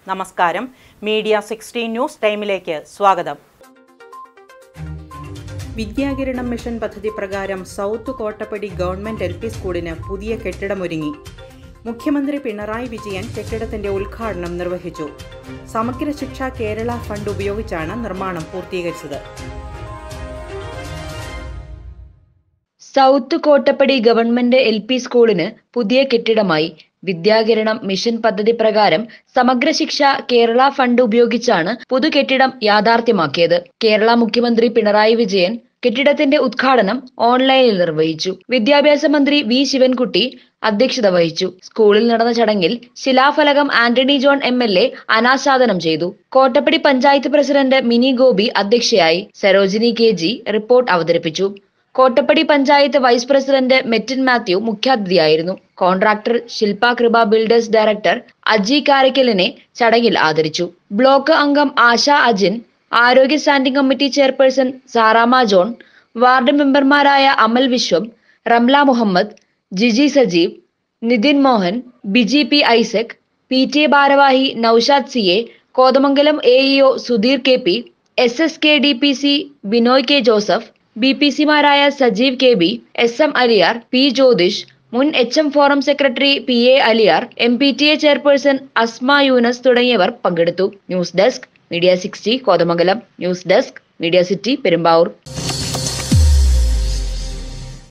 നമസ്കാരം media sixteen news ടൈമിലേക്ക് സ്വാഗതം വിദ്യാകിരണം മിഷൻ പദ്ധതി പ്രകാരം south Kottappadi government L P സ്കൂളിന് പുതിയ കെട്ടിടമൊരുങ്ങി മുഖ്യമന്ത്രി പിണറായി വിജയൻ കെട്ടിടത്തിന്റെ ഉദ്ഘാടനം നിർവഹിച്ചു സമഗ്ര ശിക്ഷ കേരള ഫണ്ട് ഉപയോഗിച്ചാണ് നിർമ്മാണം പൂർത്തീകരിച്ചത് south Kottappadi government L P സ്കൂളിന് പുതിയ കെട്ടിടമായി വിദ്യാകിരണം മിഷൻ പദ്ധതി പ്രകാരം സമഗ്ര ശിക്ഷ കേരള ഫണ്ട് ഉപയോഗിച്ചാണ് പുതു കെട്ടിടം യാഥാർത്ഥ്യമാക്കിയത് കേരള മുഖ്യമന്ത്രി പിണറായി വിജയൻ കെട്ടിടത്തിന്റെ ഉദ്ഘാടനം ഓൺലൈനിൽ നിർവഹിച്ചു വിദ്യാഭ്യാസ മന്ത്രി വി ശിവൻകുട്ടി അധ്യക്ഷത വഹിച്ചു സ്കൂളിൽ നടന്ന ചടങ്ങിൽ ശിലാഫലകം Antony John M L A അനാച്ഛാദനം ചെയ്തു കോട്ടപ്പടി പഞ്ചായത്ത് പ്രസിഡന്റ് മിനി ഗോപി അധ്യക്ഷയായി സരോജിനി കെ ജി റിപ്പോർട്ട് അവതരിപ്പിച്ചു Kottappadi panchayat vice president Mettin Mathew മുഖ്യാതിഥിയായിരുന്നു contractor Shilpa Kripa builders director Aji കാരക്കലിനെ ചടങ്ങിൽ ആദരിച്ചു ബ്ലോക്ക് അംഗം ആശ അജിൻ ആരോഗ്യ standing committee chairperson Sarama John ward മെമ്പർമാരായ Amal Viswam Ramla Muhammad Jiji Sajeev Nithin Mohan Biji P Isaac P T A ഭാരവാഹി Noushad C A Kothamangalam A EO Sudheer K P S S K D P C Binoy K Joseph B P സിമാരായ Sajeev K B S M Aliyar P Jyothish മുൻ H M forum secretary P A Aliyar M P T A chairperson Asma Yunus തുടങ്ങിയവർ പങ്കെടുത്തു news desk media sixty Kothamangalam news desk media city Perumbavoor